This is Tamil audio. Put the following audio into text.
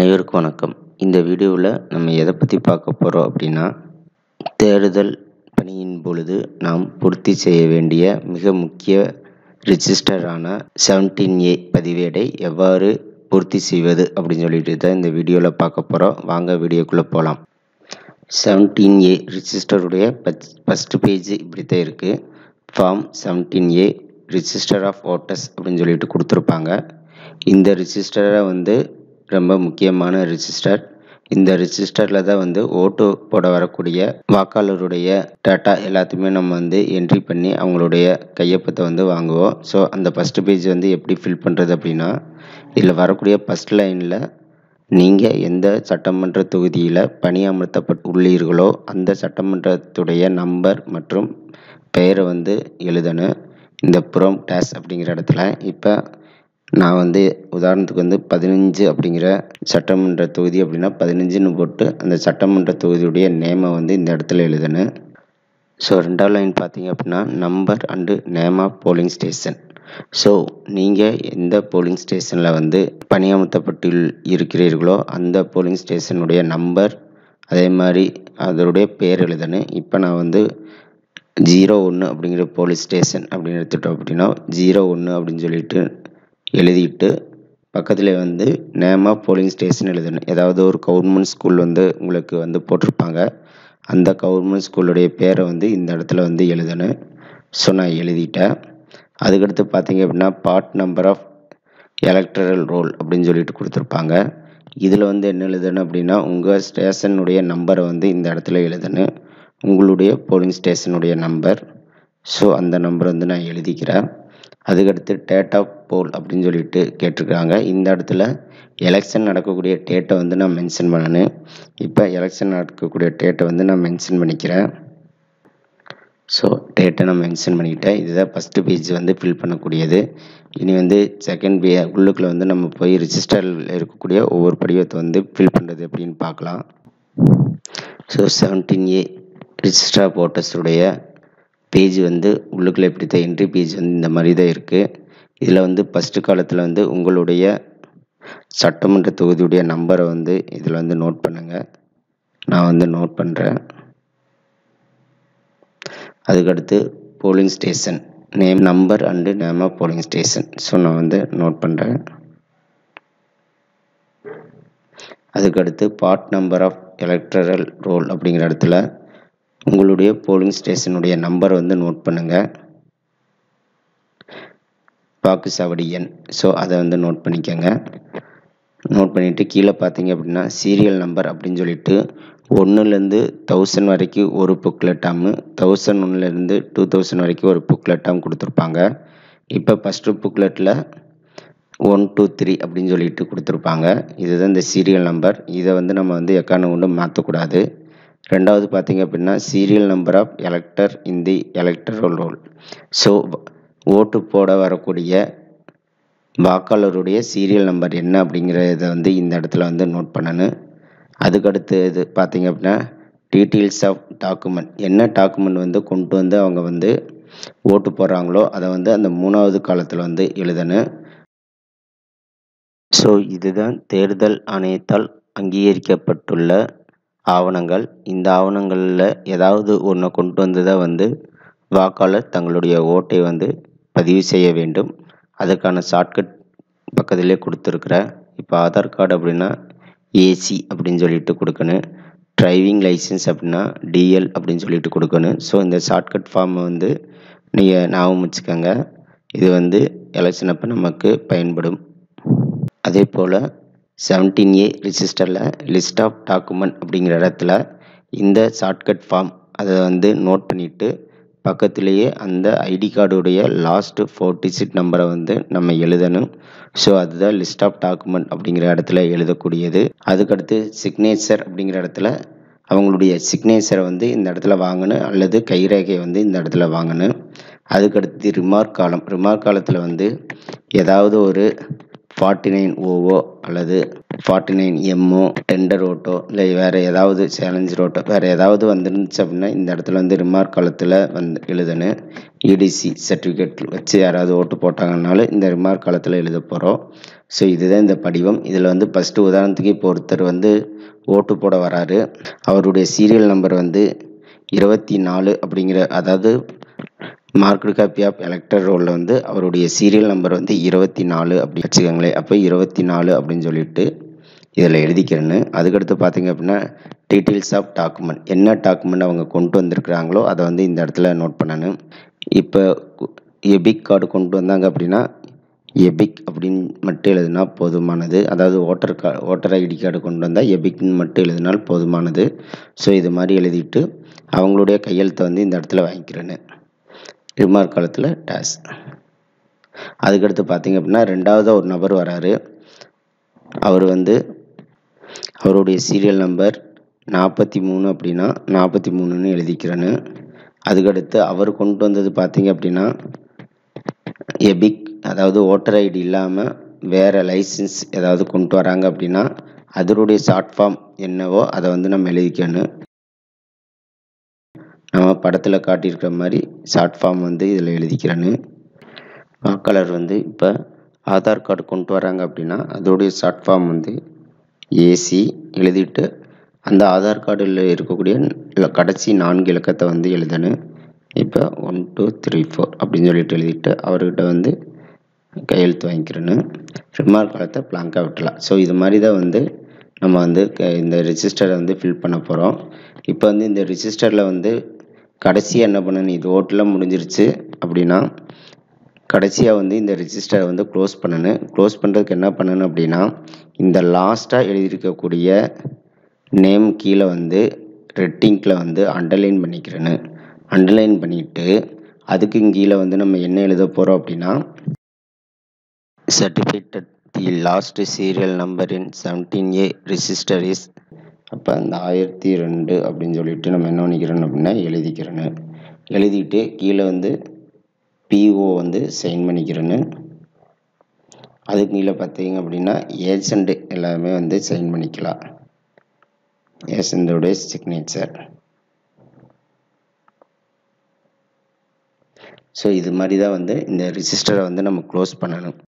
அனைவருக்கும் வணக்கம் இந்த வீடியோவில் நம்ம எதை பற்றி பார்க்க போகிறோம் அப்படின்னா தேடுதல் பணியின் பொழுது நாம் பூர்த்தி செய்ய வேண்டிய மிக முக்கிய ரிஜிஸ்டரான செவன்டீன் ஏ பதிவேடை எவ்வாறு பூர்த்தி செய்வது அப்படின்னு சொல்லிட்டு தான் இந்த வீடியோவில் பார்க்க போகிறோம் வாங்க வீடியோக்குள்ளே போகலாம் செவன்டீன் ஏ ரிஜிஸ்டருடைய ஃபஸ்ட்டு பேஜ் இப்படி தான் இருக்குது form seventeen A register of voters அப்படின்னு சொல்லிட்டு கொடுத்துருப்பாங்க இந்த ரிஜிஸ்டரை வந்து ரொம்ப முக்கியமான ரிஜிஸ்டர் இந்த ரிஜிஸ்டரில் தான் வந்து ஓட்டு போட வரக்கூடிய வாக்காளருடைய டேட்டா எல்லாத்தையுமே நம்ம வந்து என்ட்ரி பண்ணி அவங்களுடைய கையொப்பத்தை வந்து வாங்குவோம் ஸோ அந்த ஃபஸ்ட்டு பேஜ் வந்து எப்படி ஃபில் பண்ணுறது அப்படின்னா இதில் வரக்கூடிய ஃபஸ்ட் லைனில் நீங்கள் எந்த சட்டமன்ற தொகுதியில் பணியமர்த்தப்பட்டு உள்ளீர்களோ அந்த சட்டமன்றத்துடைய நம்பர் மற்றும் பெயரை வந்து எழுதணும் இந்த புறம் டேஸ் அப்படிங்கிற இடத்துல இப்போ நான் வந்து உதாரணத்துக்கு வந்து பதினஞ்சு அப்படிங்கிற சட்டமன்ற தொகுதி அப்படின்னா பதினஞ்சுன்னு போட்டு அந்த சட்டமன்ற தொகுதியுடைய நேமை வந்து இந்த இடத்துல எழுதணும் ஸோ ரெண்டாவது லைன் பார்த்தீங்க அப்படின்னா number and name of polling station so நீங்கள் எந்த போலிங் ஸ்டேஷனில் வந்து பணியமர்த்தப்பட்டு இருக்கிறீர்களோ அந்த போலிங் ஸ்டேஷனுடைய நம்பர் அதே மாதிரி அதனுடைய பேர் எழுதணும் இப்போ நான் வந்து ஜீரோ ஒன்று அப்படிங்கிற போலீஸ் ஸ்டேஷன் அப்படின்னு எடுத்துட்டோம் அப்படின்னா ஜீரோ ஒன்று அப்படின்னு சொல்லிட்டு எழுதிட்டு பக்கத்தில் வந்து நேம் ஆஃப் போலிங் ஸ்டேஷன் எழுதணும் ஏதாவது ஒரு கவர்மெண்ட் ஸ்கூல் வந்து உங்களுக்கு வந்து போட்டிருப்பாங்க அந்த கவர்மெண்ட் ஸ்கூலுடைய பேரை வந்து இந்த இடத்துல வந்து எழுதணும் ஸோ நான் எழுதிட்டேன் அதுக்கடுத்து பார்த்தீங்க அப்படின்னா part number of electoral roll அப்படின்னு சொல்லிட்டு கொடுத்துருப்பாங்க இதில் வந்து என்ன எழுதணும் அப்படின்னா உங்கள் ஸ்டேஷனுடைய நம்பரை வந்து இந்த இடத்துல எழுதணும் உங்களுடைய போலிங் ஸ்டேஷனுடைய நம்பர் ஸோ அந்த நம்பர் வந்து நான் எழுதிக்கிறேன் அதுக்கடுத்து டேட் ஆஃப் போல் அப்படின்னு சொல்லிட்டு கேட்டிருக்காங்க இந்த இடத்துல எலெக்ஷன் நடக்கக்கூடிய டேட்டை வந்து நான் மென்ஷன் பண்ணணும் இப்போ எலெக்ஷன் நடக்கக்கூடிய டேட்டை வந்து நான் மென்ஷன் பண்ணிக்கிறேன் ஸோ டேட்டை நான் மென்ஷன் பண்ணிக்கிட்டேன் இதுதான் ஃபஸ்ட்டு பேஜ் வந்து ஃபில் பண்ணக்கூடியது இனி வந்து செகண்ட் பே உள்ளுக்குள்ளே வந்து நம்ம போய் ரிஜிஸ்டரில் இருக்கக்கூடிய ஒவ்வொரு படிவத்தை வந்து ஃபில் பண்ணுறது எப்படின்னு பார்க்கலாம் so seventeen A register of ஓட்டர்ஸுடைய பேஜ் வந்து உள்ளுக்குள்ளே எப்படி தான் என்ட்ரி பேஜ் வந்து இந்த மாதிரி தான் இருக்குது இதில் வந்து ஃபஸ்ட்டு காலத்தில் வந்து உங்களுடைய சட்டமன்ற தொகுதியுடைய நம்பரை வந்து இதில் வந்து நோட் பண்ணுங்கள் நான் வந்து நோட் பண்ணுறேன் அதுக்கடுத்து polling station name number and name of polling station so நான் வந்து நோட் பண்ணுறேன் அதுக்கடுத்து part number of electoral roll அப்படிங்கிற இடத்துல உங்களுடைய போலிங் ஸ்டேஷனுடைய நம்பர் வந்து நோட் பண்ணுங்கள் வாக்குச்சாவடி எண் ஸோ அதை வந்து நோட் பண்ணிக்கோங்க நோட் பண்ணிவிட்டு கீழே பார்த்தீங்க அப்படின்னா சீரியல் நம்பர் அப்படின்னு சொல்லிட்டு ஒன்றுலேருந்து தௌசண்ட் வரைக்கும் ஒரு புக்லெட்டாமு தௌசண்ட் ஒன்றுலேருந்து டூ தௌசண்ட் வரைக்கும் ஒரு புக்லெட்டாம் கொடுத்துருப்பாங்க இப்போ ஃபஸ்ட்டு புக்லெட்டில் ஒன் டூ த்ரீ அப்படின்னு சொல்லிட்டு கொடுத்துருப்பாங்க இதுதான் இந்த சீரியல் நம்பர் இதை வந்து நம்ம வந்து எக்காரணம் கொண்டு மாற்றக்கூடாது ரெண்டாவது பார்த்தீங்க அப்படின்னா serial number of elector in the electoral roll so ஓட்டு போட வரக்கூடிய வாக்காளருடைய சீரியல் நம்பர் என்ன அப்படிங்கிறத வந்து இந்த இடத்துல வந்து நோட் பண்ணணும் அதுக்கடுத்து இது பார்த்தீங்க அப்படின்னா டீட்டெயில்ஸ் ஆஃப் டாக்குமெண்ட் என்ன டாக்குமெண்ட் வந்து கொண்டு வந்து அவங்க வந்து ஓட்டு போடுறாங்களோ அதை வந்து அந்த மூணாவது காலத்தில் வந்து எழுதணும் ஸோ இதுதான் தேர்தல் ஆணையத்தால் அங்கீகரிக்கப்பட்டுள்ள ஆவணங்கள் இந்த ஆவணங்களில் ஏதாவது ஒன்றை கொண்டு வந்து தான் வந்து வாக்காளர் தங்களுடைய ஓட்டை வந்து பதிவு செய்ய வேண்டும் அதுக்கான ஷார்ட்கட் பக்கத்திலே கொடுத்துருக்குற இப்போ ஆதார் கார்டு அப்படின்னா ஏசி அப்படின்னு சொல்லிட்டு கொடுக்கணும் டிரைவிங் லைசன்ஸ் அப்படின்னா டிஎல் அப்படின்னு சொல்லிட்டு கொடுக்கணும் ஸோ இந்த ஷார்ட்கட் ஃபார்மை வந்து நீங்கள் ஞாபகம் வச்சுக்கோங்க இது வந்து எலெக்ஷன் அப்போ நமக்கு பயன்படும் அதே போல் செவன்டீன் ஏ ரிஜிஸ்டரில் லிஸ்ட் ஆஃப் டாக்குமெண்ட் அப்படிங்கிற இடத்துல இந்த ஷார்ட்கட் ஃபார்ம் அதை வந்து நோட் பண்ணிவிட்டு பக்கத்துலேயே அந்த ஐடி கார்டுடைய லாஸ்ட்டு ஃபோர் டிஜிட் நம்பரை வந்து நம்ம எழுதணும் ஸோ அதுதான் லிஸ்ட் ஆஃப் டாக்குமெண்ட் அப்படிங்கிற இடத்துல எழுதக்கூடியது அதுக்கடுத்து சிக்னேச்சர் அப்படிங்கிற இடத்துல அவங்களுடைய சிக்னேச்சரை வந்து இந்த இடத்துல வாங்கணும் அல்லது கைரேகையை வந்து இந்த இடத்துல வாங்கணும் அதுக்கடுத்து ரிமார்க் காலம் ரிமார்க் காலத்தில் வந்து ஏதாவது ஒரு ஃபார்ட்டி நைன் ஓவோ அல்லது ஃபார்ட்டி நைன் எம்மோ டெண்டர் ஓட்டோ இல்லை வேறு ஏதாவது சேலஞ்ச் ரோட்டோ வேறு ஏதாவது வந்துருந்துச்சு அப்படின்னா இந்த இடத்துல வந்து ரிமார்க் காலத்தில் வந்து எழுதணும் இடிசி சர்டிஃபிகேட் வச்சு யாராவது ஓட்டு போட்டாங்கனாலும் இந்த ரிமார்க் காலத்தில் எழுத போகிறோம் ஸோ இதுதான் இந்த படிவம் இதில் வந்து ஃபஸ்ட்டு உதாரணத்துக்கு இப்போ ஒருத்தர் வந்து ஓட்டு போட வராரு அவருடைய சீரியல் நம்பர் வந்து இருபத்தி நாலு அப்படிங்கிற அதாவது மார்க்டு காப்பி ஆஃப் எலக்டர் ரோலில் வந்து அவருடைய சீரியல் நம்பர் வந்து இருபத்தி நாலு அப்படி வச்சுக்கோங்களேன் அப்போ இருபத்தி நாலு அப்படின்னு சொல்லிட்டு இதில் எழுதிக்கிறேன்னு அதுக்கடுத்து பார்த்தீங்க அப்படின்னா டீட்டெயில்ஸ் ஆஃப் டாக்குமெண்ட் என்ன டாக்குமெண்ட் அவங்க கொண்டு வந்திருக்கிறாங்களோ அதை வந்து இந்த இடத்துல நோட் பண்ணணும் இப்போ எபிக் கார்டு கொண்டு வந்தாங்க அப்படின்னா எபிக் அப்படின்னு மட்டும் எழுதினா போதுமானது அதாவது ஓட்டர் கா ஓட்டர் ஐடி கார்டு கொண்டு வந்தால் எபிக்னு மட்டும் எழுதினால் போதுமானது ஸோ இது மாதிரி எழுதிட்டு அவங்களுடைய கையெழுத்தை வந்து இந்த இடத்துல வாங்கிக்கிறேன்னு ரிமார்க் காலத்தில் டேஸ் அதுக்கடுத்து பார்த்தீங்க அப்படின்னா ரெண்டாவது ஒரு நபர் வராரு அவர் வந்து அவருடைய சீரியல் நம்பர் நாற்பத்தி மூணு அப்படின்னா நாற்பத்தி மூணுன்னு எழுதிக்கிறேன்னு அதுக்கடுத்து அவர் கொண்டு வந்தது பார்த்தீங்க அப்படின்னா எபிக் அதாவது ஓட்டர் ஐடி இல்லாமல் வேறு லைசன்ஸ் ஏதாவது கொண்டு வராங்க அப்படின்னா அதனுடைய ஷார்ட் ஃபார்ம் என்னவோ அதை வந்து நம்ம எழுதிக்கணும் நம்ம படத்தில் காட்டியிருக்கிற மாதிரி ஷார்ட் ஃபார்ம் வந்து இதில் எழுதிக்கிறேன்னு வாக்காளர் வந்து இப்போ ஆதார் கார்டு கொண்டு வராங்க அப்படின்னா அதோடைய ஷார்ட் ஃபார்ம் வந்து ஏசி எழுதிட்டு அந்த ஆதார் கார்டில் இருக்கக்கூடிய கடைசி நான்கு இலக்கத்தை வந்து எழுதணும் இப்போ ஒன் டூ த்ரீ ஃபோர் அப்படின்னு சொல்லிட்டு எழுதிட்டு அவர்கிட்ட வந்து கையெழுத்து வாங்கிக்கிறேன்னு ரிமார்க் காலத்தை பிளாங்காக விட்டலாம் ஸோ இது மாதிரி தான் வந்து நம்ம வந்து இந்த ரிஜிஸ்டரை வந்து ஃபில் பண்ண போகிறோம் இப்போ வந்து இந்த ரிஜிஸ்டரில் வந்து கடைசியாக என்ன பண்ணணும் இது ஓட்டில் முடிஞ்சிருச்சு அப்படின்னா கடைசியாக வந்து இந்த ரிஜிஸ்டரை வந்து க்ளோஸ் பண்ணணும் க்ளோஸ் பண்ணுறதுக்கு என்ன பண்ணணும் அப்படின்னா இந்த லாஸ்ட்டாக எழுதியிருக்கக்கூடிய நேம் கீழே வந்து ரெட்டிங்கில் வந்து அண்டர்லைன் பண்ணிக்கிறேன்னு அண்டர்லைன் பண்ணிவிட்டு அதுக்கு கீழே வந்து நம்ம என்ன எழுத போகிறோம் அப்படின்னா certificate the last serial number in seventeen A register is அப்போ அந்த ஆயிரத்தி ரெண்டு அப்படின்னு சொல்லிட்டு நம்ம என்ன பண்ணிக்கிறோம் அப்படின்னா எழுதிக்கிறேன்னு எழுதிட்டு கீழே வந்து பிஓ வந்து சைன் பண்ணிக்கிறேன்னு அதுக்கு கீழே பார்த்தீங்க அப்படின்னா ஏஜெண்ட் எல்லாமே வந்து சைன் பண்ணிக்கலாம் ஏஜெண்டோடைய சிக்னேச்சர் ஸோ இது மாதிரி தான் வந்து இந்த ரிஜிஸ்டரை வந்து நம்ம க்ளோஸ் பண்ணணும்